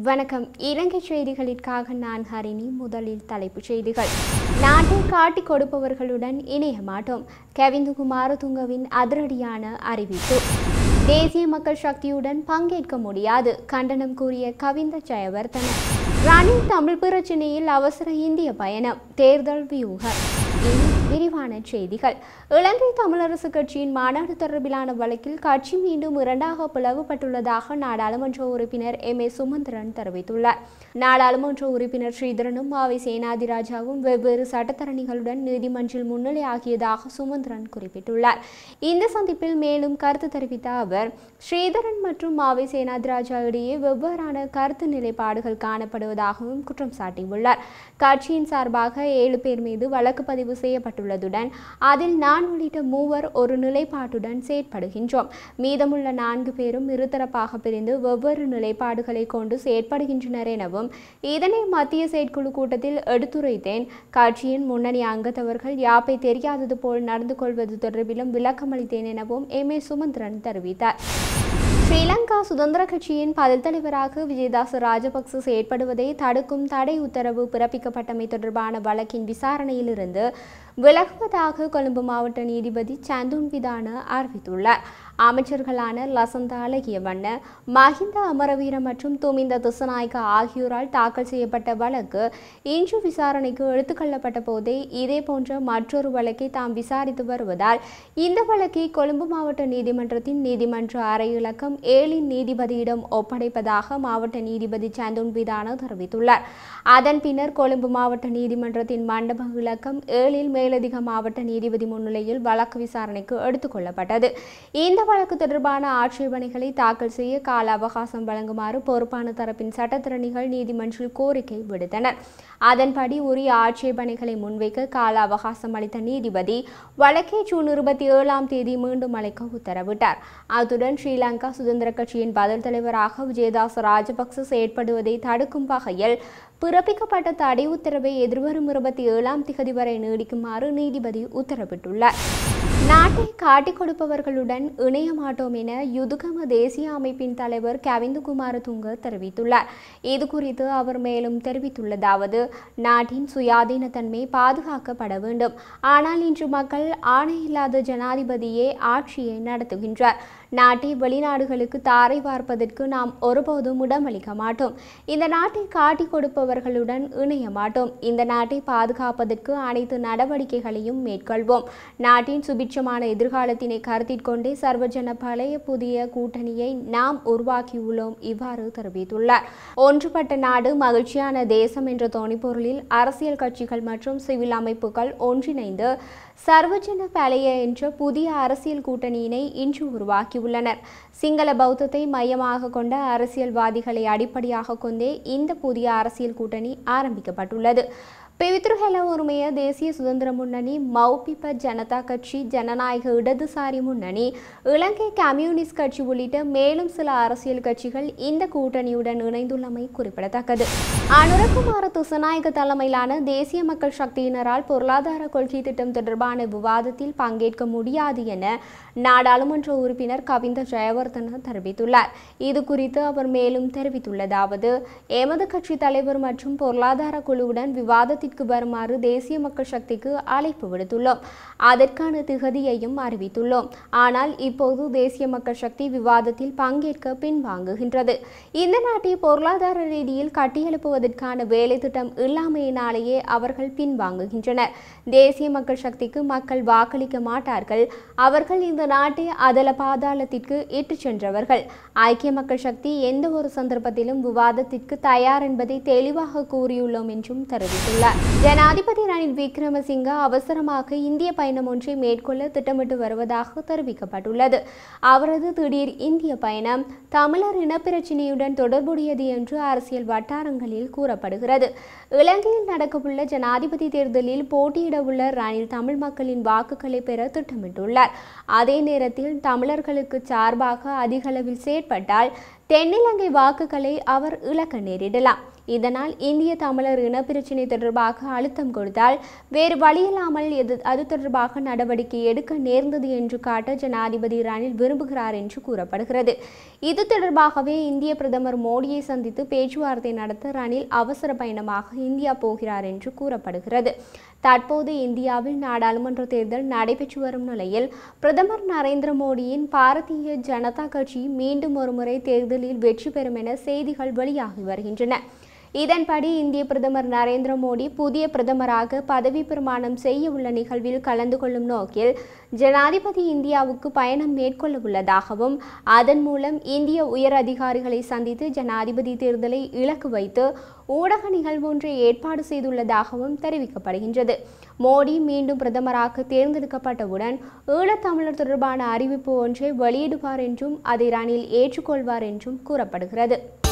வணக்கம் இலங்கை செய்திகளிற்காக நான் ஹரிணி முதலில் தலைப்புச் செய்திகள் நாட்டை காட்டிக் கொடுப்பவர்களுடன் இணைய மாட்டோம் கவிந்து குமாரதுங்கவின் அதிரடியான அறிவிப்பு தேசிய மக்கள் சக்தியுடன் பங்கேற்க முடியாது கண்டனம் கூறிய கவிந்த ஜெயவர்தன ரணில் தமிழ் பிரச்சினையில் அவசர இந்திய பயணம் தேர்தல் வியூகம் இனி விரிவான செய்திகள் இலங்கை தமிழரசு கட்சியின் மாநாடு தொடர்பிலான வழக்கில் கட்சி மீண்டும் இரண்டாக பிளவுபட்டுள்ளதாக நாடாளுமன்ற உறுப்பினர் எம் ஏ சுமந்திரன் தெரிவித்துள்ளார் நாடாளுமன்ற உறுப்பினர் ஸ்ரீதரனும் மாவை சேனாதிராஜாவும் வெவ்வேறு சட்டத்தரணிகளுடன் நீதிமன்றில் முன்னிலையாகியதாக சுமந்திரன் குறிப்பிட்டுள்ளார் இந்த சந்திப்பில் மேலும் கருத்து தெரிவித்த அவர் ஸ்ரீதரன் மற்றும் மாவை சேனாதிராஜா இடையே வெவ்வேறான கருத்து நிலைப்பாடுகள் காணப்படுவதாகவும் குற்றம் சாட்டியுள்ளார் கட்சியின் சார்பாக ஏழு பேர் மீது வழக்கு பதிவு செய்யப்பட்டுள்ளதுடன் அதில் நான் உள்ளிட்ட மூவர் ஒரு நிலைப்பாட்டுடன் செயற்படுகின்றோம் மீதமுள்ள நான்கு பேரும் இருதரப்பாக பிரிந்து வெவ்வேறு நிலைப்பாடுகளை கொண்டு செயற்படுகின்றனர் எனவும் இதனை மத்திய செயற்குழு கூட்டத்தில் எடுத்துரைத்தேன் கட்சியின் முன்னணி அங்கத்தவர்கள் யாப்பை தெரியாதது போல் நடந்து கொள்வது தொடர்பிலும் விளக்கமளித்தேன் எனவும் எம் ஏ சுமந்திரன் தெரிவித்தார் ஸ்ரீலங்கா சுதந்திர கட்சியின் பதில் தலைவராக விஜயதாச ராஜபக்ச செயற்படுவதை தடுக்கும் தடை உத்தரவு பிறப்பிக்கப்பட்டமை தொடர்பான வழக்கின் விசாரணையிலிருந்து விலகுவதாக கொழும்பு மாவட்ட நீதிபதி சந்துன் விதான அறிவித்துள்ளார் அமைச்சர்களான லசந்த அழகியவண்ண மஹிந்த அமரவீர மற்றும் துமிந்த திசநாயக்க ஆகியோரால் தாக்கல் செய்யப்பட்ட வழக்கு இன்று விசாரணைக்கு எடுத்துக்கொள்ளப்பட்ட போதே இதே போன்ற மற்றொரு வழக்கை தாம் விசாரித்து வருவதால் இந்த வழக்கை கொழும்பு மாவட்ட நீதிமன்றத்தின் நீதிமன்ற அறை இலக்கம் ஏழின் நீதிபதியிடம் ஒப்படைப்பதாக மாவட்ட நீதிபதி சந்துன் விதான தெரிவித்துள்ளார் அதன் பின்னர் கொழும்பு மாவட்ட நீதிமன்றத்தின் மண்டப இலக்கம் ஏழில் மேலதிக மாவட்ட நீதிபதி முன்னிலையில் வழக்கு விசாரணைக்கு எடுத்துக்கொள்ளப்பட்டது இந்த வழக்கு தொடர்பான ஆட்சேபனைகளை தாக்கல் செய்ய கால அவகாசம் வழங்குமாறு பொறுப்பான தரப்பின் சட்டத்திறனிகள் நீதிமன்றில் கோரிக்கை விடுத்தனர் அதன்படி உரிய ஆட்சேபனைகளை முன்வைக்க கால அவகாசம் அளித்த நீதிபதி வழக்கை ஜூன் இருபத்தி ஏழாம் தேதி மீண்டும் அழைக்க உத்தரவிட்டார் அத்துடன் ஸ்ரீலங்கா சுதந்திர கட்சியின் பதில் தலைவராக விஜயதாச ராஜபக்ச செயற்படுவதை தடுக்கும் வகையில் பிறப்பிக்கப்பட்ட தடை உத்தரவை எதிர்வரும் இருபத்தி ஏழாம் திகதி வரை நீடிக்குமாறு நீதிபதி உத்தரவிட்டுள்ளார் நாட்டை காட்டிக் கொடுப்பவர்களுடன் இணைய மாட்டோம் என யுதுகம தேசிய அமைப்பின் தலைவர் கவிந்து குமாரதுங்க தெரிவித்துள்ளார் இது குறித்து அவர் மேலும் தெரிவித்துள்ளதாவது நாட்டின் சுயாதீனத்தன்மை பாதுகாக்கப்பட வேண்டும் ஆனால் இன்று மக்கள் ஆணையில்லாத ஜனாதிபதியே ஆட்சியை நடத்துகின்றார் நாட்டை வெளிநாடுகளுக்கு தாரை பார்ப்பதற்கு நாம் ஒருபோதும் இடமளிக்க மாட்டோம் இந்த நாட்டை காட்டிக் கொடுப்பவர்களுடன் இணைய மாட்டோம் இந்த நாட்டை பாதுகாப்பதற்கு அனைத்து நடவடிக்கைகளையும் மேற்கொள்வோம் நாட்டின் சுபிட்சமான எதிர்காலத்தினை கருத்தில் கொண்டே சர்வஜன பழைய புதிய கூட்டணியை நாம் உருவாக்கியுள்ளோம் இவ்வாறு தெரிவித்துள்ளார் ஒன்றுபட்ட நாடு மகிழ்ச்சியான தேசம் என்ற தொனிப்பொருளில் அரசியல் கட்சிகள் மற்றும் சிவில் அமைப்புகள் ஒன்றிணைந்து சர்வஜன பழைய என்ற புதிய அரசியல் கூட்டணியினை இன்று உருவாக்கியுள்ளனர் சிங்கள பௌத்தத்தை மையமாக கொண்ட அரசியல்வாதிகளை அடிப்படையாக கொண்டே இந்த புதிய அரசியல் கூட்டணி ஆரம்பிக்கப்பட்டுள்ளது பிவித்ருஹெல உரிமைய தேசிய சுதந்திர முன்னணி மௌபிப ஜனதா கட்சி ஜனநாயக இடதுசாரி முன்னணி இலங்கை கம்யூனிஸ்ட் கட்சி உள்ளிட்ட மேலும் சில அரசியல் கட்சிகள் இந்த கூட்டணியுடன் இணைந்துள்ளமை குறிப்பிடத்தக்கது அனுரகுமார துசநாயக தலைமையிலான தேசிய மக்கள் சக்தியினரால் பொருளாதார கொள்கை திட்டம் தொடர்பான விவாதத்தில் பங்கேற்க முடியாது என நாடாளுமன்ற உறுப்பினர் கவிந்த ஜெயவர்தன தெரிவித்துள்ளார் இது குறித்து அவர் மேலும் தெரிவித்துள்ளதாவது எமது கட்சி தலைவர் மற்றும் பொருளாதார குழுவுடன் விவாதத்தில் விவாதத்திற்கு வருமாறு தேசிய மக்கள் சக்திக்கு அழைப்பு விடுத்துள்ளோம் அதற்கான திகதியையும் அறிவித்துள்ளோம் ஆனால் இப்போது தேசிய மக்கள் சக்தி விவாதத்தில் பங்கேற்க பின்வாங்குகின்றது இந்த நாட்டை பொருளாதார ரீதியில் கட்டியெழுப்புவதற்கான வேலை திட்டம் இல்லாமையினாலேயே அவர்கள் பின்வாங்குகின்றனர் தேசிய மக்கள் சக்திக்கு மக்கள் வாக்களிக்க மாட்டார்கள் அவர்கள் இந்த நாட்டை அதல பாதாளத்திற்கு இட்டுச் சென்றவர்கள் ஐக்கிய மக்கள் சக்தி எந்த ஒரு சந்தர்ப்பத்திலும் விவாதத்திற்கு தயார் என்பதை தெளிவாக கூறியுள்ளோம் என்றும் தெரிவித்துள்ளார் ஜனாதிபதி ரணில் விக்ரமசிங்க அவசரமாக இந்திய பயணம் ஒன்றை மேற்கொள்ள திட்டமிட்டு வருவதாக தெரிவிக்கப்பட்டுள்ளது அவரது திடீர் இந்திய பயணம் தமிழர் இனப்பிரச்சினையுடன் தொடர்புடையது என்று அரசியல் வட்டாரங்களில் கூறப்படுகிறது இலங்கையில் நடக்கவுள்ள ஜனாதிபதி தேர்தலில் போட்டியிடவுள்ள ரணில் தமிழ் மக்களின் வாக்குகளை பெற திட்டமிட்டுள்ளார் அதே நேரத்தில் தமிழர்களுக்கு சார்பாக அதிகளவில் செயற்பட்டால் தென்னிலங்கை வாக்குகளை அவர் இழக்க நேரிடலாம் இதனால் இந்திய தமிழர் இனப்பிரச்சினை தொடர்பாக அழுத்தம் கொடுத்தால் வேறு வழியில்லாமல் எது அது தொடர்பாக நடவடிக்கை எடுக்க நேர்ந்தது என்று காட்ட ஜனாதிபதி ரணில் விரும்புகிறார் என்று கூறப்படுகிறது இது தொடர்பாகவே இந்திய பிரதமர் மோடியை சந்தித்து பேச்சுவார்த்தை நடத்த ரணில் அவசர பயணமாக இந்தியா போகிறார் என்று கூறப்படுகிறது தற்போது இந்தியாவில் நாடாளுமன்ற தேர்தல் நடைபெற்று வரும் நிலையில் பிரதமர் நரேந்திர மோடியின் பாரதிய ஜனதா கட்சி மீண்டும் ஒருமுறை தேர்தலில் வெற்றி பெறும் என செய்திகள் வெளியாகி வருகின்றன இதன்படி இந்திய பிரதமர் நரேந்திர மோடி புதிய பிரதமராக பதவி பிரமாணம் செய்ய உள்ள நிகழ்வில் கலந்து கொள்ளும் நோக்கில் ஜனாதிபதி இந்தியாவுக்கு பயணம் மேற்கொள்ள உள்ளதாகவும் அதன் மூலம் இந்திய உயர் அதிகாரிகளை சந்தித்து ஜனாதிபதி தேர்தலை இலக்கு வைத்து ஊடக நிகழ்வு ஒன்றை ஏற்பாடு செய்துள்ளதாகவும் தெரிவிக்கப்படுகின்றது மோடி மீண்டும் பிரதமராக தேர்ந்தெடுக்கப்பட்டவுடன் ஈழத்தமிழர் தொடர்பான அறிவிப்பு ஒன்றை வெளியிடுவார் என்றும் அதை ரணில் ஏற்றுக்கொள்வார் என்றும் கூறப்படுகிறது